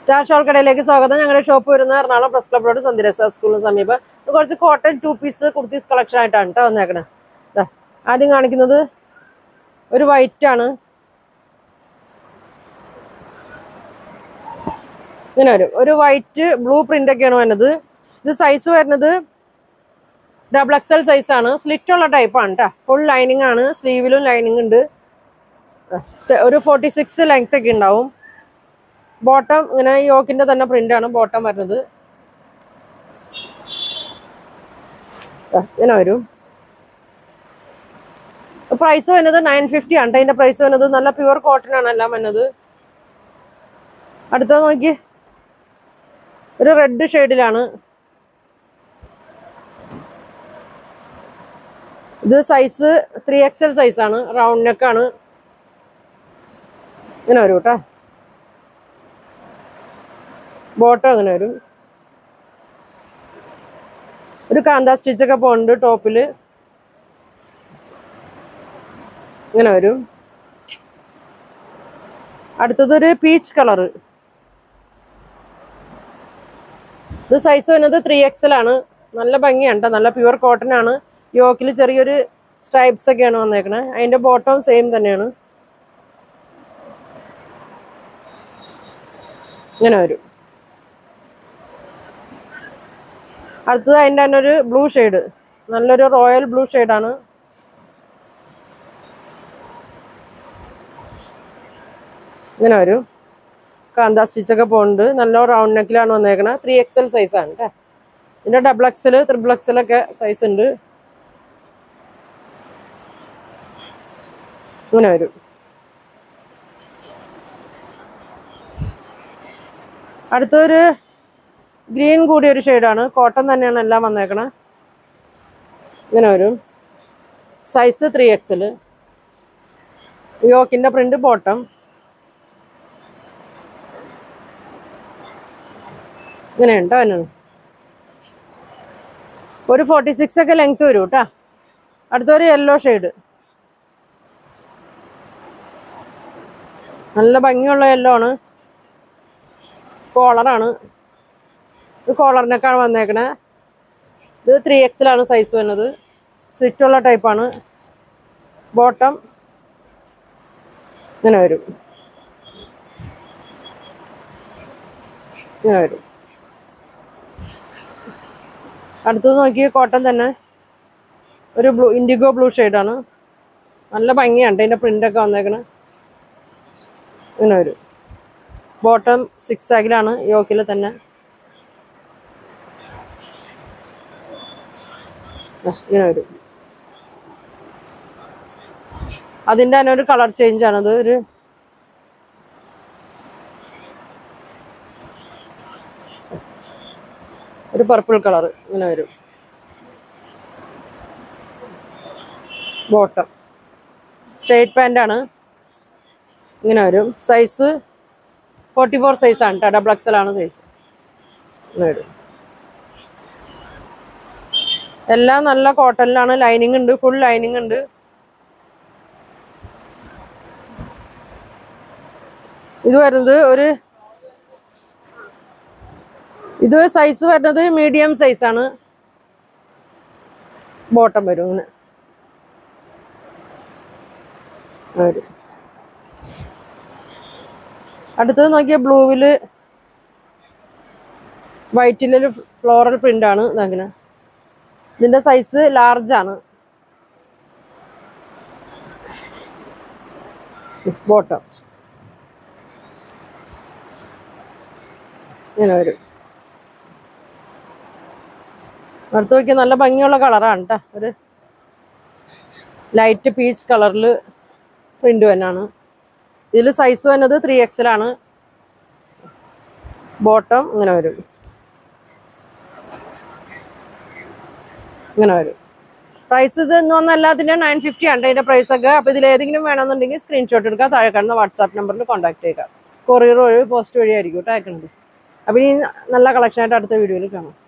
Star shawl കടയിലേക്ക് സ്വാഗതം ഞങ്ങളുടെ ഷോപ്പ് വരുന്ന എറണാകുളം പ്രസ് ക്ലബ് റോഡ് സന്ധ്യരസ സ്കൂളിന് സമീപം ഇത് കുറച്ച് cotton two piece kurtis collection ആയിട്ടാണ് കേട്ടോ വന്നേക്കണേ ദാ, ആദ്യം കാണിക്കുന്നത് ഒരു വൈറ്റ് ആണ് ഇങ്ങനെ വരും ഒരു വൈറ്റ് ബ്ലൂ പ്രിന്റ് ഒക്കെയാണ് വരുന്നത് ഇത് സൈസ് വരുന്നത് ഡബിൾ എക്സൽ സൈസ് ആണ് സ്ലിറ്റ് ഉള്ള ടൈപ്പാണ് കേട്ടോ ഫുൾ ലൈനിങ് ആണ് സ്ലീവിലും ലൈനിങ് ഉണ്ട് ത- ഒരു ഫോർട്ടി സിക്സ് ലെങ്ത് ഒക്കെ ഉണ്ടാവും ബോട്ടം ഇങ്ങനെ യോക്കിന്റെ തന്നെ പ്രിന്റ് ആണ് ബോട്ടം വരുന്നത് ദാ, ഇങ്ങനെ വരും പ്രൈസ് വരുന്നത് നയൻ ഫിഫ്റ്റി ആണ് ട്ടോ. ഇതിന്റെ പ്രൈസ് വരുന്നത് നല്ല പ്യുവർ കോട്ടൺ ആണ് എല്ലാം വരുന്നത് അടുത്തത് നോക്കി ഒരു റെഡ് ഷെയ്ഡിലാണ് ഇത് സൈസ് ത്രീ എക്സൽ സൈസാണ് റൗണ്ട് നെക്കാണ് ഇങ്ങനെ വരും കേട്ടോ ബോട്ടം അങ്ങനെ വരും ഒരു കാന്ത സ്റ്റിച്ചൊക്കെ പോകുന്നുണ്ട് ടോപ്പിൽ ഇങ്ങനെ വരും അടുത്തതൊരു പീച്ച് കളറ് ഇത് സൈസ് വരുന്നത് ത്രീ എക്സൽ ആണ് നല്ല ഭംഗിയാണ് ട്ടോ. നല്ല പ്യുവർ കോട്ടൺ ആണ് യോക്കിൽ ചെറിയൊരു സ്ട്രൈപ്സ് ഒക്കെയാണ് വന്നേക്കണേ അതിന്റെ ബോട്ടം സെയിം തന്നെയാണ് ഇങ്ങനെ വരും അടുത്തത് അതിൻ്റെ തന്നെ ഒരു ബ്ലൂ ഷെയ്ഡ് നല്ലൊരു റോയൽ ബ്ലൂ ഷെയ്ഡാണ് ഇങ്ങനെ വരും കാന്ത സ്റ്റിച്ചൊക്കെ പോകുന്നുണ്ട് നല്ല റൗണ്ട് നെക്കിലാണ് വന്നേക്കണത് ത്രീ എക്സൽ സൈസാണ് കേട്ടോ ഇതിൻ്റെ ഡബിൾ എക്സൽ ത്രിബിൾ എക്സൽ ഒക്കെ സൈസ് ഉണ്ട് ഇങ്ങനെ വരും അടുത്തൊരു ഗ്രീൻ കൂടിയ ഒരു ഷെയ്ഡാണ് കോട്ടൺ തന്നെയാണ് എല്ലാം വന്നേക്കണത് ഇങ്ങനെ വരും സൈസ് ത്രീ എക്സൽ യോക്കിൻ്റെ പ്രിന്റ് ബോട്ടം ഇങ്ങനെയുണ്ട് വരുന്നത് ഒരു ഫോർട്ടി സിക്സ് ഒക്കെ ലെങ്ത് വരും കേട്ടോ അടുത്തൊരു യെല്ലോ ഷെയ്ഡ് നല്ല ഭംഗിയുള്ള യെല്ലോ ആണ് കോളറാണ് ഇത് കോളറിനൊക്കെയാണ് വന്നേക്കണേ ഇത് ത്രീ എക്സിലാണ് സൈസ് വരുന്നത് സ്വിറ്റ് ഉള്ള ടൈപ്പാണ് ബോട്ടം ഇങ്ങനെ വരും ഇങ്ങനെ വരും അടുത്തത് നോക്കി കോട്ടൺ തന്നെ ഒരു ബ്ലൂ ഇൻഡിഗോ ബ്ലൂ ഷെയ്ഡാണ് നല്ല ഭംഗിയാണ് അതിൻ്റെ പ്രിൻ്റൊക്കെ വന്നേക്കണേ ഇങ്ങനെ വരും ബോട്ടം സിക്സ് ആഗിലാണ് യോക്കിൽ തന്നെ ആ, ഇങ്ങനെ വരും അതിൻ്റെ തന്നെ ഒരു കളർ ചേഞ്ച് ആണത് ഒരു ഒരു പർപ്പിൾ കളർ ഇങ്ങനെ വരും ബോട്ടം സ്ട്രേറ്റ് പാൻ്റ് ആണ് ഇങ്ങനെ വരും സൈസ് ഫോർട്ടി ഫോർ സൈസാണ് കേട്ടോ ഡബിൾ എക്സൽ ആണ് സൈസ് ഇങ്ങനെ വരും എല്ലാം നല്ല കോട്ടണിലാണ് ലൈനിങ് ഉണ്ട് ഫുൾ ലൈനിങ് ഉണ്ട് ഇത് വരുന്നത് ഒരു ഇത് സൈസ് വരുന്നത് മീഡിയം സൈസാണ് ബോട്ടം വരും ഇങ്ങനെ വരും അടുത്തത് നോക്കിയ ബ്ലൂവില് വൈറ്റിലൊരു ഫ്ലോറൽ പ്രിന്റ് ആണ് ഇതങ്ങനെ ഇതിന്റെ സൈസ് ലാർജ് ആണ് ബോട്ടം ഇങ്ങനെ വരും അടുത്ത് നോക്കിയാൽ നല്ല ഭംഗിയുള്ള കളറാണ് കേട്ടോ ഒരു ലൈറ്റ് പീച്ച് കളറിൽ പ്രിന്റ് തന്നെയാണ് ഇതിൽ സൈസ് വരുന്നത് ത്രീ എക്സലാണ് ബോട്ടം ഇങ്ങനെ വരും ഇങ്ങനെ വരും പ്രൈസ് ഇത് ഒന്നും എല്ലാത്തിൻ്റെ നയൻ ഫിഫ്റ്റി ആണ് ഇതിൻ്റെ പ്രൈസ് ഒക്കെ അപ്പോൾ ഇതിൽ ഏതെങ്കിലും വേണമെന്നുണ്ടെങ്കിൽ സ്ക്രീൻഷോട്ട് എടുക്കുക താഴെ കാണുന്ന വാട്സാപ്പ് നമ്പറിൽ കോൺടാക്ട് ചെയ്യുക കൊറിയർ വഴി പോസ്റ്റ് വഴി ആയിരിക്കും കേട്ടോ അയക്കുന്നത് അപ്പോൾ ഇനി നല്ല കളക്ഷൻ ആയിട്ട് അടുത്ത വീഡിയോയിൽ കാണാം